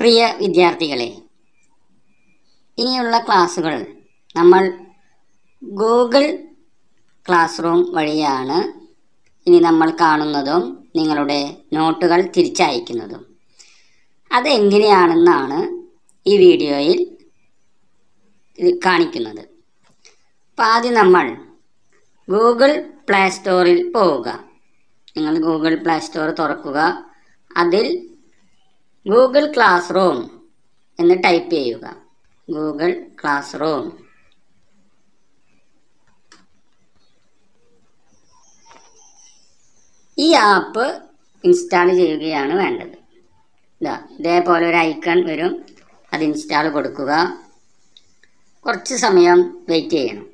പ്രിയ വിദ്യാർത്ഥികളെ ഇനിയുള്ള ക്ലാസ്സുകൾ നമ്മൾ ഗൂഗിൾ ക്ലാസ് റൂം വഴിയാണ് ഇനി നമ്മൾ കാണുന്നതും നിങ്ങളുടെ നോട്ടുകൾ തിരിച്ചയക്കുന്നതും അതെങ്ങനെയാണെന്നാണ് ഈ വീഡിയോയിൽ ഇത് കാണിക്കുന്നത് അപ്പോൾ ആദ്യം നമ്മൾ ഗൂഗിൾ പ്ലേ സ്റ്റോറിൽ പോവുക നിങ്ങൾ ഗൂഗിൾ പ്ലേ സ്റ്റോർ തുറക്കുക അതിൽ ഗൂഗിൾ ക്ലാസ് റൂം എന്ന് ടൈപ്പ് ചെയ്യുക ഗൂഗിൾ ക്ലാസ് റൂം ഈ ആപ്പ് ഇൻസ്റ്റാൾ ചെയ്യുകയാണ് വേണ്ടത് ഇതാ ഇതേപോലെ ഒരു ഐക്കൺ വരും അത് ഇൻസ്റ്റാൾ കൊടുക്കുക കുറച്ച് സമയം വെയിറ്റ് ചെയ്യണം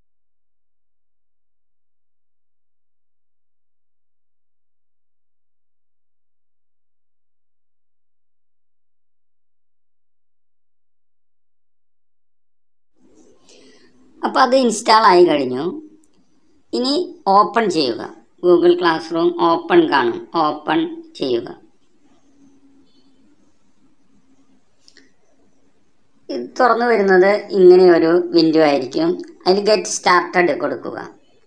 അപ്പോൾ അത് ഇൻസ്റ്റാൾ ആയി കഴിഞ്ഞു ഇനി ഓപ്പൺ ചെയ്യുക ഗൂഗിൾ ക്ലാസ് റൂം ഓപ്പൺ കാണും ഓപ്പൺ ചെയ്യുക ഇത് തുറന്നു വരുന്നത് ഇങ്ങനെ ഒരു വിൻഡോ ആയിരിക്കും അതിൽ ഗെറ്റ് സ്റ്റാർട്ടഡ് കൊടുക്കുക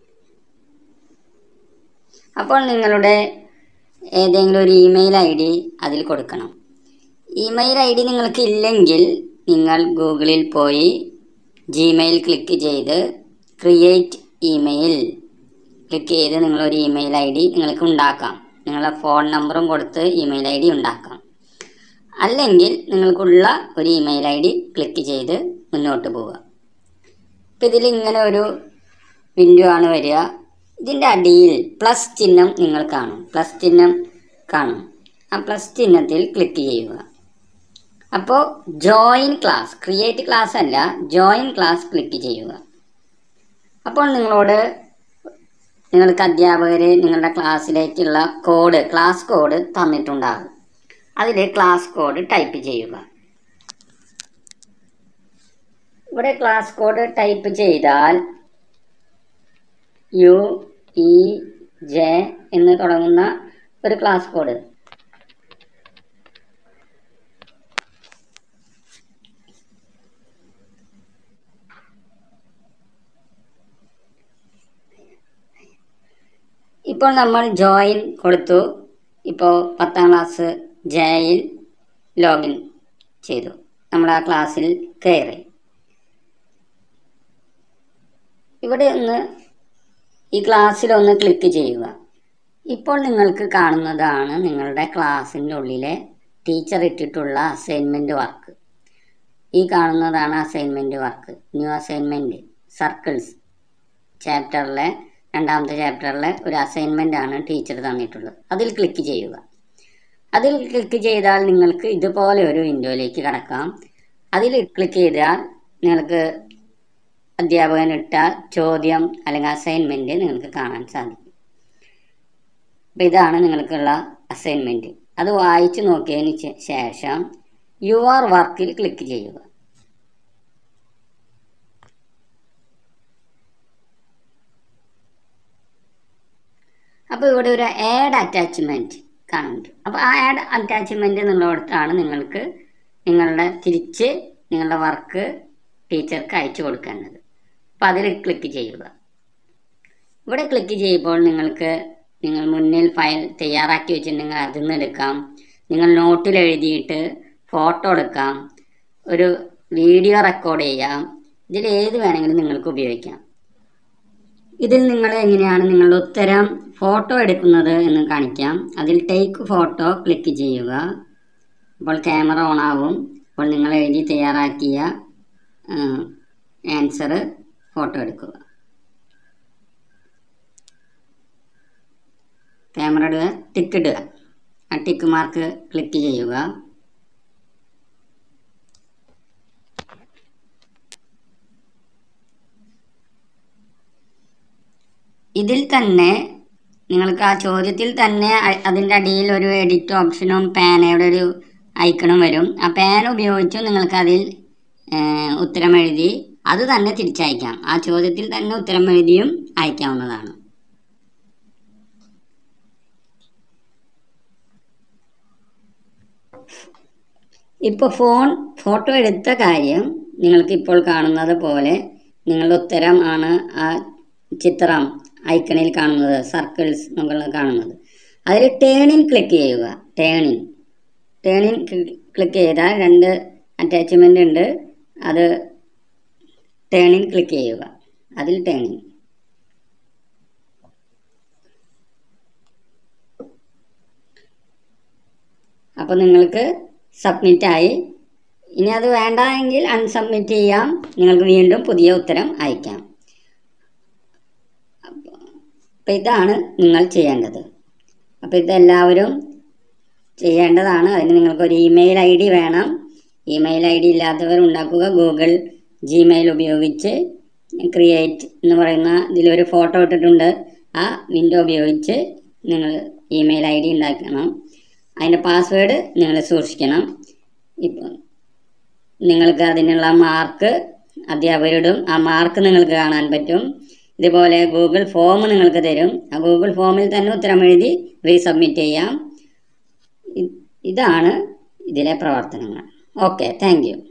അപ്പോൾ നിങ്ങളുടെ ഏതെങ്കിലും ഒരു ഇമെയിൽ ഐ ഡി അതിൽ കൊടുക്കണം ഇമെയിൽ ഐ ഡി നിങ്ങൾക്ക് ഇല്ലെങ്കിൽ നിങ്ങൾ ഗൂഗിളിൽ പോയി ജിമെയിൽ ക്ലിക്ക് ചെയ്ത് ക്രിയേറ്റ് ഇമെയിൽ ക്ലിക്ക് ചെയ്ത് നിങ്ങളൊരു ഇമെയിൽ ഐ ഡി നിങ്ങൾക്ക് ഉണ്ടാക്കാം നിങ്ങളുടെ ഫോൺ നമ്പറും കൊടുത്ത് ഇമെയിൽ ഐ ഡി ഉണ്ടാക്കാം അല്ലെങ്കിൽ നിങ്ങൾക്കുള്ള ഒരു ഇമെയിൽ ഐ ഡി ക്ലിക്ക് ചെയ്ത് മുന്നോട്ട് പോവുക ഇപ്പം ഇതിൽ ഇങ്ങനെ ഒരു വിൻഡോ ആണ് വരിക ഇതിൻ്റെ അടിയിൽ പ്ലസ് ചിഹ്നം നിങ്ങൾ കാണും പ്ലസ് ചിഹ്നം കാണും ആ പ്ലസ് ചിഹ്നത്തിൽ ക്ലിക്ക് ചെയ്യുക അപ്പോൾ ജോയിൻ ക്ലാസ് ക്രിയേറ്റ് ക്ലാസ് അല്ല ജോയിൻ ക്ലാസ് ക്ലിക്ക് ചെയ്യുക അപ്പോൾ നിങ്ങളോട് നിങ്ങൾക്ക് അധ്യാപകർ നിങ്ങളുടെ ക്ലാസ്സിലേക്കുള്ള കോഡ് ക്ലാസ് കോഡ് തന്നിട്ടുണ്ടാകും അതിൽ ക്ലാസ് കോഡ് ടൈപ്പ് ചെയ്യുക ഇവിടെ ക്ലാസ് കോഡ് ടൈപ്പ് ചെയ്താൽ യു ഇ ജെ എന്ന് തുടങ്ങുന്ന ഒരു ക്ലാസ് കോഡ് ഇപ്പോൾ നമ്മൾ ജോയിൻ കൊടുത്തു ഇപ്പോൾ പത്താം ക്ലാസ് ജയിൽ ലോഗിൻ ചെയ്തു നമ്മൾ ആ ക്ലാസ്സിൽ കയറി ഇവിടെ ഒന്ന് ഈ ക്ലാസ്സിലൊന്ന് ക്ലിക്ക് ചെയ്യുക ഇപ്പോൾ നിങ്ങൾക്ക് കാണുന്നതാണ് നിങ്ങളുടെ ക്ലാസ്സിൻ്റെ ഉള്ളിലെ ടീച്ചർ ഇട്ടിട്ടുള്ള അസൈൻമെൻറ്റ് വർക്ക് ഈ കാണുന്നതാണ് assignment work new assignment circles ചാപ്റ്ററിലെ രണ്ടാമത്തെ ചാപ്റ്ററിലെ ഒരു അസൈൻമെൻ്റ് ആണ് ടീച്ചർ തന്നിട്ടുള്ളത് അതിൽ ക്ലിക്ക് ചെയ്യുക അതിൽ ക്ലിക്ക് ചെയ്താൽ നിങ്ങൾക്ക് ഇതുപോലെ ഒരു വിൻഡോയിലേക്ക് കടക്കാം അതിൽ ക്ലിക്ക് ചെയ്താൽ നിങ്ങൾക്ക് അധ്യാപകൻ ഇട്ട ചോദ്യം അല്ലെങ്കിൽ അസൈൻമെൻറ്റ് നിങ്ങൾക്ക് കാണാൻ സാധിക്കും അപ്പം ഇതാണ് നിങ്ങൾക്കുള്ള അസൈൻമെൻറ്റ് അത് വായിച്ചു നോക്കിയതിന് ശേ- ശേഷം യുവർ വർക്കിൽ ക്ലിക്ക് ചെയ്യുക അപ്പോൾ ഇവിടെ ഒരു ആഡ് അറ്റാച്ച്മെൻറ്റ് കാണുന്നുണ്ട് അപ്പോൾ ആ ആഡ് അറ്റാച്ച്മെൻറ്റ് എന്നുള്ളിടത്താണ് നിങ്ങൾക്ക് നിങ്ങളുടെ തിരിച്ച് നിങ്ങളുടെ വർക്ക് ടീച്ചർക്ക് അയച്ചു കൊടുക്കേണ്ടത് അപ്പോൾ അതിൽ ക്ലിക്ക് ചെയ്യുക ഇവിടെ ക്ലിക്ക് ചെയ്യുമ്പോൾ നിങ്ങൾക്ക് നിങ്ങൾ മുന്നിൽ ഫയൽ തയ്യാറാക്കി വെച്ചിട്ടുണ്ടെങ്കിൽ അതിൽ നിന്ന് എടുക്കാം നിങ്ങൾ നോട്ടിൽ എഴുതിയിട്ട് ഫോട്ടോ എടുക്കാം ഒരു വീഡിയോ റെക്കോർഡ് ചെയ്യാം ഇതിൽ ഏത് വേണമെങ്കിലും നിങ്ങൾക്ക് ഉപയോഗിക്കാം ഇതിൽ നിങ്ങൾ എങ്ങനെയാണ് നിങ്ങളുടെ ഉത്തരം ഫോട്ടോ എടുക്കുന്നത് എന്ന് കാണിക്കാം അതിൽ ടേക്ക് ഫോട്ടോ ക്ലിക്ക് ചെയ്യുക അപ്പോൾ ക്യാമറ ഓൺ ആവും അപ്പോൾ നിങ്ങൾ എഴുതി തയ്യാറാക്കിയ ആൻസർ ഫോട്ടോ എടുക്കുക ക്യാമറ ഇടുക ടിക്ക് ഇടുക ആ ടിക്ക് മാർക്ക് ക്ലിക്ക് ചെയ്യുക ഇതിൽ തന്നെ നിങ്ങൾക്ക് ആ ചോദ്യത്തിൽ തന്നെ അ- അതിൻ്റെ അടിയിൽ ഒരു എഡിറ്റ് ഓപ്ഷനും പേനയുടെ ഒരു ഐക്കണും വരും ആ പേന ഉപയോഗിച്ച് നിങ്ങൾക്ക് അതിൽ ഉത്തരം എഴുതി അത് തന്നെ തിരിച്ചയക്കാം ആ ചോദ്യത്തിൽ തന്നെ ഉത്തരം എഴുതിയും അയക്കാവുന്നതാണ് ഇപ്പോൾ ഫോൺ ഫോട്ടോ എടുത്ത കാര്യം നിങ്ങൾക്ക് ഇപ്പോൾ കാണുന്നത് പോലെ നിങ്ങളുടെ ഉത്തരം ആണ് ആ ചിത്രം ഐക്കണിൽ കാണുന്നത് സർക്കിൾസ് മുകളിൽ കാണുന്നത് അതിൽ ടേണിൽ ക്ലിക്ക് ചെയ്യുക ടേണിൽ ടേണിൽ ക്ലിക്ക് ചെയ്താൽ രണ്ട് അറ്റാച്ച്മെൻ്റ് ഉണ്ട് അത് ടേണിൽ ക്ലിക്ക് ചെയ്യുക അതിൽ ടേണിൽ അപ്പോൾ നിങ്ങൾക്ക് സബ്മിറ്റായി ഇനി അത് വേണ്ട എങ്കിൽ അൺസബ്മിറ്റ് ചെയ്യാം നിങ്ങൾക്ക് വീണ്ടും പുതിയ ഉത്തരം അയക്കാം അപ്പോൾ ഇതാണ് നിങ്ങൾ ചെയ്യേണ്ടത് അപ്പോൾ ഇതെല്ലാവരും ചെയ്യേണ്ടതാണ് അതിന് നിങ്ങൾക്ക് ഒരു ഇമെയിൽ ഐ ഡി വേണം ഇമെയിൽ ഐ ഡി ഇല്ലാത്തവർ ഉണ്ടാക്കുക ഗൂഗിൾ ജിമെയിൽ ഉപയോഗിച്ച് ക്രിയേറ്റ് എന്ന് പറയുന്ന ഇതിലൊരു ഫോട്ടോ ഇട്ടിട്ടുണ്ട് ആ വിൻഡോ ഉപയോഗിച്ച് നിങ്ങൾ ഇമെയിൽ ഐ ഡി ഉണ്ടാക്കണം അതിൻ്റെ പാസ്വേഡ് നിങ്ങൾ സൂക്ഷിക്കണം ഇപ്പം നിങ്ങൾക്ക് അതിനുള്ള മാർക്ക് അധ്യാപകരിടും ആ മാർക്ക് നിങ്ങൾക്ക് കാണാൻ പറ്റും ഇതുപോലെ ഗൂഗിൾ ഫോം നിങ്ങൾക്ക് തരും ആ ഗൂഗിൾ ഫോമിൽ തന്നെ ഉത്തരം എഴുതി റീസബ്മിറ്റ് ചെയ്യാം ഇ- ഇതാണ് ഇതിലെ പ്രവർത്തനങ്ങൾ ഓക്കെ താങ്ക് യു